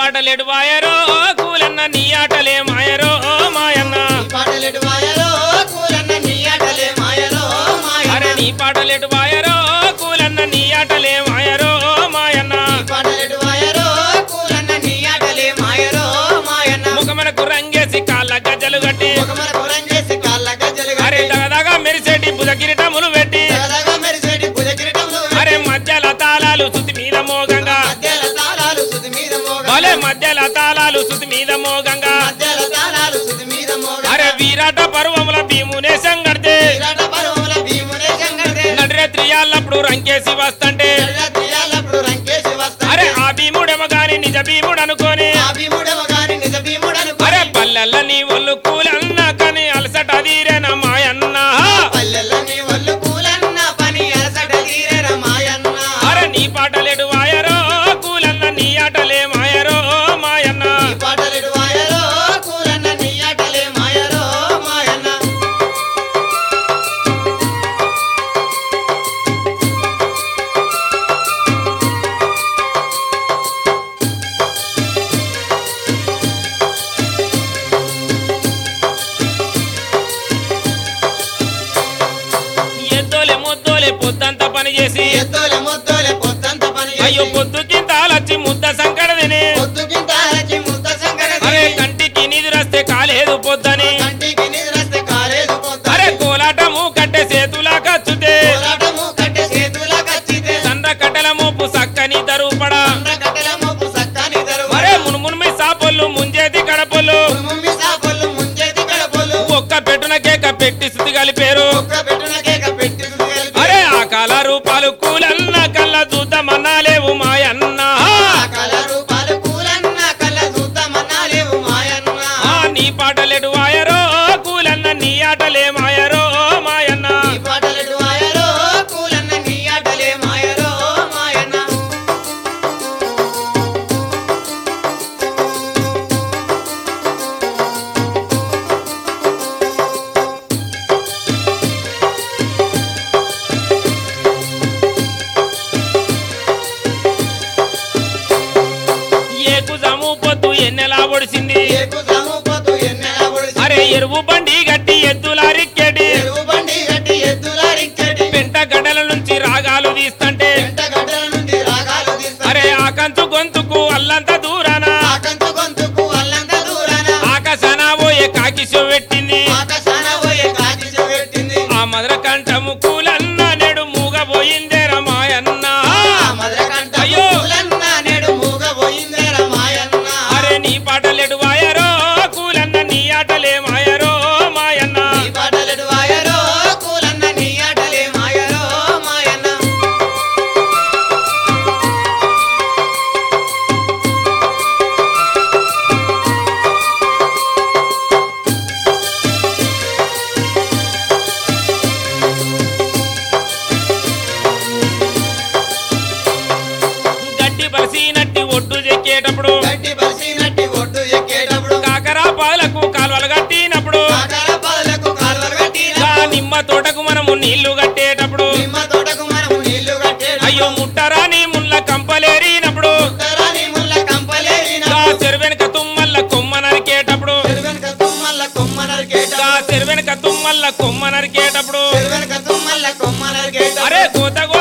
పాటలేడు వాయరో కూలన్న నీ ఆటలే మాయరో మాయన్న నీ పాటలెటు వాయలో కూలన్న నీ ఆటలే మాయలో అరే మాయన్న నీ పాటలేడు వాయరో కూలన్న నీ ఆటలే మాయరో మాయన్న నీ పాటలెటు వాయలో కూలన్న నీ ఆటలే మాయలో మాయన్న ముఖమనకు రంగేసి కాళ్ళ గజ్జలు కట్టి ముఖమన పురం చేసి కాళ్ళ గజ్జలు అరే కట్టి దగదగా మెరిసేటి భుజ కిరీటములు పెట్టి సరదాగా మెరిసేటి భుజ కిరీటములు అరే మధ్యల తాళాలు శృతి మీద మోగంగా మధ్యల తాళాలు సుది మీద మోగ భలే మధ్యల తాళాలు శృతి మీద మోగంగా మధ్యల తాళాలు సుది మీద మోగ అరే వీరాట పర్వముల భీమునే సంగడితే విరాట పర్వముల భీమునే శంకరదే నడిరే త్రియాలప్పుడు రంకేసి వస్తంటే నల్ల తీయాలప్పుడు రంకేసి వస్తా అరే ఆ భీముడేమో గాని నిజ భీముడు అనుకోని ఆ భీముడవ గాని నిజ భీముడను అరే పల్లెల్ల నీ ఒళ్ళు కూలన్న కానీ అలసట తీరేన మాయన్న పల్లెల్లో నీ ఒళ్ళు కూలన్న పని అలసట తీరేర మాయన్న అరే నీ పాటలేడు వాయరో కూలన్న నీ ఆటలే మాయరో మాయన్న నీ పాటలెడు వాయరో కూలన్న నీ ఆటలే మాయరో మాయన్న ఎద్దోలే ముద్దోలే పొద్దంతా పని చేసి ఎత్తోలే మొత్తోలే పొద్దంత పని అయ్యో పొద్దుకి తాళొచ్చి ముద్ద సంకడ తిని పొద్దుకింత హరచి ముద్ద సంకర అరే కంటికి నిదురస్తే కాలేదు పొద్దని కంటికి నిద్రస్తే కాలేదు పొద్దు అరే కోలాటము కట్టె సేతులా కచ్చుతే పోరాటము కట్టె చేతుల కచ్చితే సండ్ర కట్టెల మోపు సక్కని దరుపడా సండ్ర కట్టెల మోపు సక్కని దరువు అరే మునుమునుమి సాపొల్లు ముంజేతి కడపొల్లు ముమ్మి సాపలు ముంచేతి కడపలు ఒక్క పెట్టున కేక పెట్టి శృతి కలిపేరు ఒక్క పెట్టున కేక పెట్టి సుగలిపి అరే ఆ కాల రూపాలు కూలన్న కళ్ళ చూద్దామన్నా లేవు మాయన్న ఆ కల రూపాలు కూలన్న కళ్ళ చూద్దామన్నా లేవు మాయన్న ఆ నీ పాటలేడు వాయరో కూలన్న నీ ఆటలే మాయరో మాయన్న ఈ పాటలెడు మాయరో కూలన్న నీ ఆటలే మాయరో మాయన్న ఏకు జము పొద్దు ఎన్నెలా ఒడిసింది ఏకు సముపతు ఎన్నెల ఒడిసి అరే ఎరువు బండి గట్టి ఎద్దులారిక్కేటి ఎరువు బండి గట్టి ఎద్దులారిచ్చటి పెంట గడ్డల నుంచి రాగాలు తీస్తంటే పెంట గడ్డల నుండి రాగాలు తీస్తా అరే ఆ కంచు గొంతుకు అల్లంత దూరాన ఆకంతు గొంతుకు అల్లంత దూరాన ఆకాశాన పోయే కాకిశో పెట్టింది ఆకాశాన పోయే కాకి పెట్టింది ఆ మధుర కంఠము కూలన్న నేడు మూగబోయిందే రమాయన్న ఆ మధురకంఠ అయ్యో. పూలన్న నేడు మూగబోయిందే రమాయన్న అరే నీ పాటలేడు వాయరో కూలన్న నీ ఆటలే మాయరో మాయన్న నీ పాటలెడు వాయరో కూలన్న నీ ఆటలే మాయరో మాయన్న గడ్డి బలిసినట్టి ఒడ్డు చెక్కేటప్పుడు గట్టి బలిసినట్టి ఒడ్డు ఎక్కేటప్పుడు కాకరా పాలకు కాలువలు కట్టినప్పుడు కాకర పాదలకు కాలువలు కట్టిన ఆ నిమ్మ తోటకు మనము నీళ్లు కట్టేటప్పుడు నిమ్మ తోటకు మనము నీళ్లు కట్టేటప్పుడు అయ్యో ముట్టరాని ముళ్ళ కంపలేరినప్పుడు ఉత్తరాని ముల్ల కంపలేరిన ఆ చెరువెనక తుమ్మల్ల కొమ్మ నరికేటప్పుడు చెరువెనక తుమ్మల్ల కొమ్మ నరికేట ఆ చెరువెనక తుమ్మల్ల కొమ్మ నరికేటప్పుడు చెరువెనక తుమ్మల్ల కొమ్మ నరికేట అరే కోత